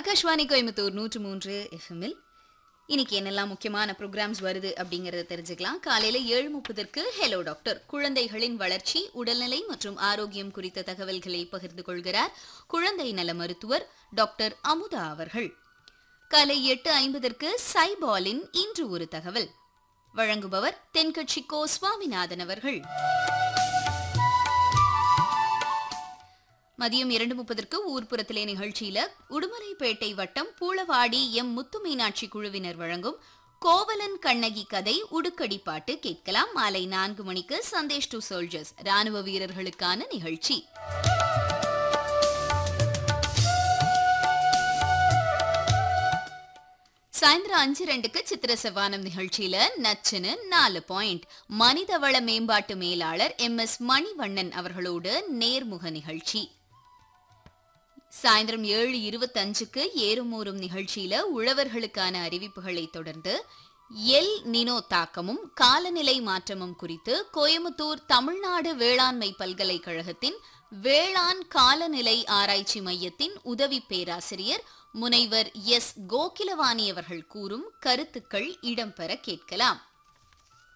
ஆகாஷ்வாணி கோயம்புத்தூர் நூற்று மூன்று எஃப்எம்மில் இன்னைக்கு என்னெல்லாம் முக்கியமான ப்ரோக்ராம்ஸ் வருது அப்படிங்கறத தெரிஞ்சுக்கலாம் காலையில ஏழு முப்பதற்கு ஹலோ டாக்டர் குழந்தைகளின் வளர்ச்சி உடல்நிலை மற்றும் ஆரோக்கியம் குறித்த தகவல்களை பகிர்ந்து கொள்கிறார் குழந்தை நல மருத்துவர் டாக்டர் அமுதா அவர்கள் காலை எட்டு ஐம்பதற்கு சைபாலின் இன்று ஒரு தகவல் வழங்குபவர் தென்கட்சி கோ சுவாமிநாதன் அவர்கள் மதியம் இரண்டு முப்பதற்கு ஊர்ப்புறத்திலே நிகழ்ச்சியில உடுமலைப்பேட்டை வட்டம் பூளவாடி எம் முத்து மீனாட்சி குழுவினர் வழங்கும் கோவலன் கண்ணகி கதை உடுக்கடி பாட்டு கேட்கலாம் மாலை நான்கு மணிக்கு சந்தேஷ் டு சோல்ஜர்ஸ் ராணுவ வீரர்களுக்கான நிகழ்ச்சி சாயந்தரம் அஞ்சு ரெண்டுக்கு சித்திர செவ்வானம் நிகழ்ச்சியில நச்சுன்னு நாலு பாயிண்ட் மனிதவள மேம்பாட்டு மேலாளர் எம் எஸ் மணிவண்ணன் அவர்களோடு நேர்முக நிகழ்ச்சி சாயந்தரம் ஏழு இருபத்தஞ்சுக்கு ஏறுமூறும் நிகழ்ச்சியில உழவர்களுக்கான அறிவிப்புகளை தொடர்ந்து எல் நினோ தாக்கமும் காலநிலை மாற்றமும் குறித்து கோயமுத்தூர் தமிழ்நாடு வேளாண்மை பல்கலைக்கழகத்தின் வேளாண் காலநிலை ஆராய்ச்சி மையத்தின் உதவி பேராசிரியர் முனைவர் எஸ் கோகிலவாணி அவர்கள் கூறும் கருத்துக்கள் இடம்பெற கேட்கலாம்